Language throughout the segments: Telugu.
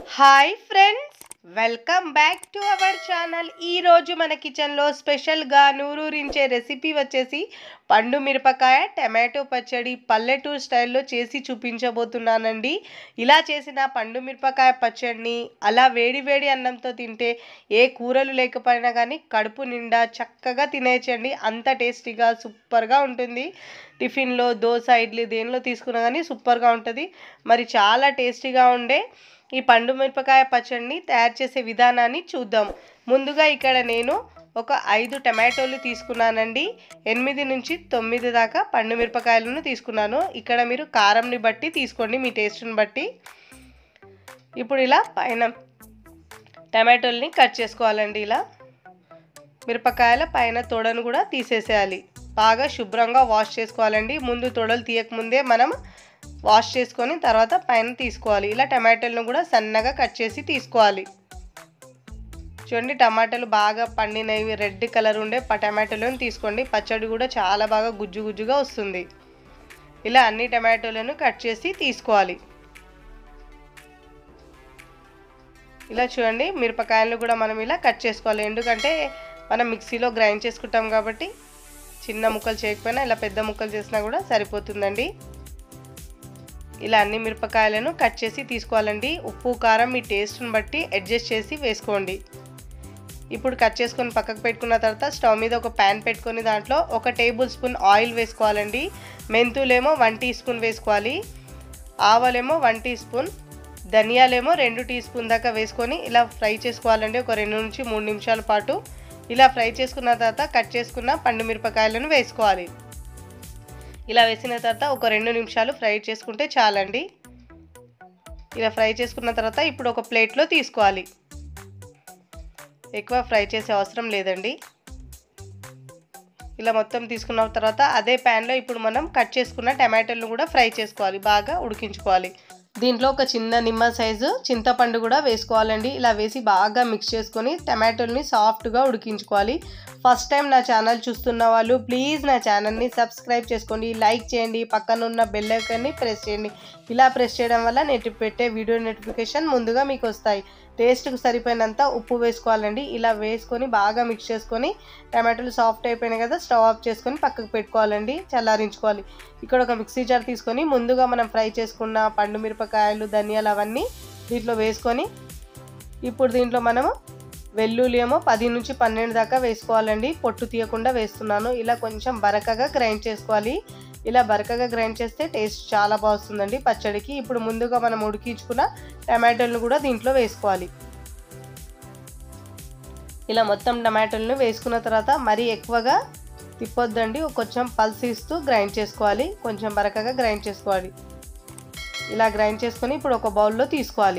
hi friends welcome back to our channel ఈరోజు మన కిచెన్లో స్పెషల్గా నూరూరించే రెసిపీ వచ్చేసి పండు మిరపకాయ టమాటో పచ్చడి పల్లెటూరు స్టైల్లో చేసి చూపించబోతున్నానండి ఇలా చేసిన పండు మిరపకాయ పచ్చడిని అలా వేడి వేడి అన్నంతో తింటే ఏ కూరలు లేకపోయినా కానీ కడుపు నిండా చక్కగా తినేయచ్చండి అంత టేస్టీగా సూపర్గా ఉంటుంది టిఫిన్లో దోశ ఇడ్లీ దేనిలో తీసుకున్నా కానీ సూపర్గా ఉంటుంది మరి చాలా టేస్టీగా ఉండే ఈ పండు మిరపకాయ పచ్చడిని తయారు చేసే విధానాన్ని చూద్దాం ముందుగా ఇక్కడ నేను ఒక ఐదు టమాటోలు తీసుకున్నానండి ఎనిమిది నుంచి తొమ్మిది దాకా పండు మిరపకాయలను తీసుకున్నాను ఇక్కడ మీరు కారంని బట్టి తీసుకోండి మీ టేస్ట్ని బట్టి ఇప్పుడు ఇలా పైన టమాటోల్ని కట్ చేసుకోవాలండి ఇలా మిరపకాయల పైన తొడను కూడా తీసేసేయాలి బాగా శుభ్రంగా వాష్ చేసుకోవాలండి ముందు తొడలు తీయకముందే మనం వాష్ చేసుకొని తర్వాత పైన తీసుకోవాలి ఇలా టమాటాలను కూడా సన్నగా కట్ చేసి తీసుకోవాలి చూడండి టమాటాలు బాగా పండినవి రెడ్ కలర్ ఉండే టమాటాలను తీసుకోండి పచ్చడి కూడా చాలా బాగా గుజ్జు గుజ్జుగా వస్తుంది ఇలా అన్ని టమాటోలను కట్ చేసి తీసుకోవాలి ఇలా చూడండి మిరపకాయలు కూడా మనం ఇలా కట్ చేసుకోవాలి ఎందుకంటే మనం మిక్సీలో గ్రైండ్ చేసుకుంటాం కాబట్టి చిన్న ముక్కలు చేయకపోయినా ఇలా పెద్ద ముక్కలు చేసినా కూడా సరిపోతుందండి ఇలా అన్ని మిరపకాయలను కట్ చేసి తీసుకోవాలండి ఉప్పు కారం మీ టేస్ట్ని బట్టి అడ్జస్ట్ చేసి వేసుకోండి ఇప్పుడు కట్ చేసుకొని పక్కకు పెట్టుకున్న తర్వాత స్టవ్ మీద ఒక ప్యాన్ పెట్టుకొని దాంట్లో ఒక టేబుల్ స్పూన్ ఆయిల్ వేసుకోవాలండి మెంతులేమో వన్ టీ స్పూన్ వేసుకోవాలి ఆవాలేమో వన్ టీ స్పూన్ ధనియాలేమో రెండు టీ స్పూన్ దాకా వేసుకొని ఇలా ఫ్రై చేసుకోవాలండి ఒక రెండు నుంచి మూడు నిమిషాల పాటు ఇలా ఫ్రై చేసుకున్న తర్వాత కట్ చేసుకున్న పండు మిరపకాయలను వేసుకోవాలి ఇలా వేసిన తర్వాత ఒక రెండు నిమిషాలు ఫ్రై చేసుకుంటే చాలండి ఇలా ఫ్రై చేసుకున్న తర్వాత ఇప్పుడు ఒక ప్లేట్లో తీసుకోవాలి ఎక్కువ ఫ్రై చేసే అవసరం లేదండి ఇలా మొత్తం తీసుకున్న తర్వాత అదే ప్యాన్లో ఇప్పుడు మనం కట్ చేసుకున్న టమాటాలను కూడా ఫ్రై చేసుకోవాలి బాగా ఉడికించుకోవాలి దీంట్లో ఒక చిన్న నిమ్మ సైజు చింతపండు కూడా వేసుకోవాలండి ఇలా వేసి బాగా మిక్స్ చేసుకొని టమాటోల్ని సాఫ్ట్గా ఉడికించుకోవాలి ఫస్ట్ టైం నా ఛానల్ చూస్తున్న వాళ్ళు ప్లీజ్ నా ఛానల్ని సబ్స్క్రైబ్ చేసుకోండి లైక్ చేయండి పక్కన ఉన్న బెల్ ఐకాన్ని ప్రెస్ చేయండి ఇలా ప్రెస్ చేయడం వల్ల నేను పెట్టే వీడియో నోటిఫికేషన్ ముందుగా మీకు వస్తాయి టేస్ట్కి సరిపోయినంత ఉప్పు వేసుకోవాలండి ఇలా వేసుకొని బాగా మిక్స్ చేసుకొని టమాటోలు సాఫ్ట్ అయిపోయినాయి కదా స్టవ్ ఆఫ్ చేసుకొని పక్కకు పెట్టుకోవాలండి చల్లారించుకోవాలి ఇక్కడ ఒక మిక్సీ జార్ తీసుకొని ముందుగా మనం ఫ్రై చేసుకున్న పండు మిరపకాయలు ధనియాలు అవన్నీ దీంట్లో వేసుకొని ఇప్పుడు దీంట్లో మనము వెల్లుల్లి ఏమో పది నుంచి పన్నెండు దాకా వేసుకోవాలండి పొట్టు తీయకుండా వేస్తున్నాను ఇలా కొంచెం బరకగా గ్రైండ్ చేసుకోవాలి ఇలా బరకగా గ్రైండ్ చేస్తే టేస్ట్ చాలా బాగుంటుందండి పచ్చడికి ఇప్పుడు ముందుగా మనం ఉడికించుకున్న టమాటోలను కూడా దీంట్లో వేసుకోవాలి ఇలా మొత్తం టమాటోలను వేసుకున్న తర్వాత మరీ ఎక్కువగా తిప్పొద్దండి కొంచెం పల్స్ ఇస్తూ గ్రైండ్ చేసుకోవాలి కొంచెం బరకగా గ్రైండ్ చేసుకోవాలి ఇలా గ్రైండ్ చేసుకొని ఇప్పుడు ఒక బౌల్లో తీసుకోవాలి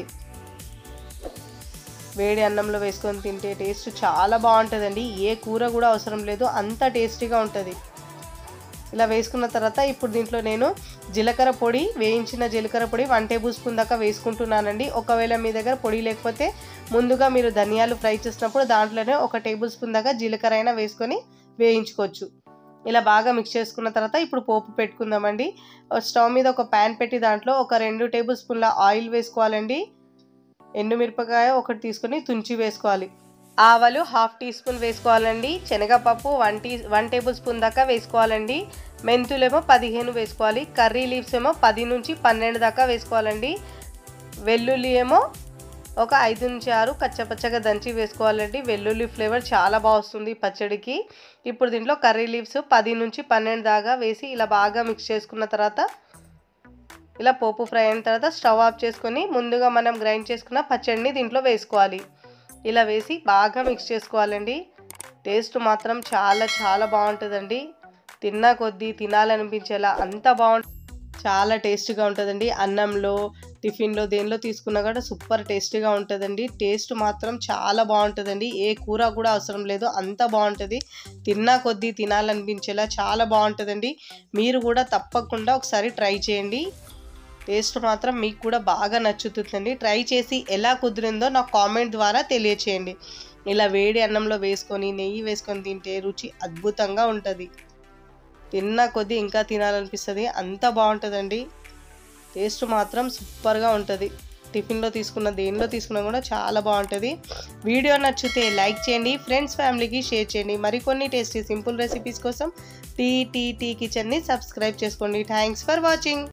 వేడి అన్నంలో వేసుకొని తింటే టేస్ట్ చాలా బాగుంటుందండి ఏ కూర కూడా అవసరం లేదు అంత టేస్టీగా ఉంటుంది ఇలా వేసుకున్న తర్వాత ఇప్పుడు దీంట్లో నేను జీలకర్ర పొడి వేయించిన జీలకర్ర పొడి వన్ టేబుల్ స్పూన్ దాకా వేసుకుంటున్నానండి ఒకవేళ మీ దగ్గర పొడి లేకపోతే ముందుగా మీరు ధనియాలు ఫ్రై చేసినప్పుడు దాంట్లోనే ఒక టేబుల్ స్పూన్ దాకా జీలకర్ర అయినా వేసుకొని వేయించుకోవచ్చు ఇలా బాగా మిక్స్ చేసుకున్న తర్వాత ఇప్పుడు పోపు పెట్టుకుందామండి స్టవ్ మీద ఒక ప్యాన్ పెట్టి దాంట్లో ఒక రెండు టేబుల్ స్పూన్ల ఆయిల్ వేసుకోవాలండి ఎండుమిరపకాయ ఒకటి తీసుకొని తుంచి వేసుకోవాలి ఆవాలు హాఫ్ టీ స్పూన్ వేసుకోవాలండి శనగపప్పు one tea one tablespoon దాకా వేసుకోవాలండి మెంతులేమో పదిహేను వేసుకోవాలి కర్రీ లీవ్స్ ఏమో పది నుంచి పన్నెండు దాకా వేసుకోవాలండి వెల్లుల్లి ఏమో ఒక ఐదు నుంచి ఆరు కచ్చపచ్చగా దంచి వేసుకోవాలండి వెల్లుల్లి ఫ్లేవర్ చాలా బాగా వస్తుంది పచ్చడికి ఇప్పుడు దీంట్లో కర్రీ లీవ్స్ పది నుంచి పన్నెండు దాకా వేసి ఇలా బాగా మిక్స్ చేసుకున్న తర్వాత ఇలా పోపు ఫ్రై అయిన తర్వాత స్టవ్ ఆఫ్ చేసుకొని ముందుగా మనం గ్రైండ్ చేసుకున్న పచ్చడిని దీంట్లో వేసుకోవాలి ఇలా వేసి బాగా మిక్స్ చేసుకోవాలండి టేస్ట్ మాత్రం చాలా చాలా బాగుంటుందండి తిన్నా కొద్దీ తినాలనిపించేలా అంత బాగుంటుంది చాలా టేస్ట్గా ఉంటుందండి అన్నంలో టిఫిన్లో దేనిలో తీసుకున్నా కూడా సూపర్ టేస్టీగా ఉంటుందండి టేస్ట్ మాత్రం చాలా బాగుంటుందండి ఏ కూర కూడా అవసరం లేదు అంత బాగుంటుంది తిన్నా కొద్దీ తినాలనిపించేలా చాలా బాగుంటుందండి మీరు కూడా తప్పకుండా ఒకసారి ట్రై చేయండి టేస్ట్ మాత్రం మీకు కూడా బాగా నచ్చుతుందండి ట్రై చేసి ఎలా కుదిరిందో నాకు కామెంట్ ద్వారా తెలియచేయండి ఇలా వేడి అన్నంలో వేసుకొని నెయ్యి వేసుకొని తింటే రుచి అద్భుతంగా ఉంటుంది తిన్న కొద్దీ ఇంకా తినాలనిపిస్తుంది అంత బాగుంటుందండి టేస్ట్ మాత్రం సూపర్గా ఉంటుంది టిఫిన్లో తీసుకున్న దేనిలో తీసుకున్నా కూడా చాలా బాగుంటుంది వీడియో నచ్చితే లైక్ చేయండి ఫ్రెండ్స్ ఫ్యామిలీకి షేర్ చేయండి మరికొన్ని టేస్టీ సింపుల్ రెసిపీస్ కోసం టీ టీ టీ కిచెన్ని సబ్స్క్రైబ్ చేసుకోండి థ్యాంక్స్ ఫర్ వాచింగ్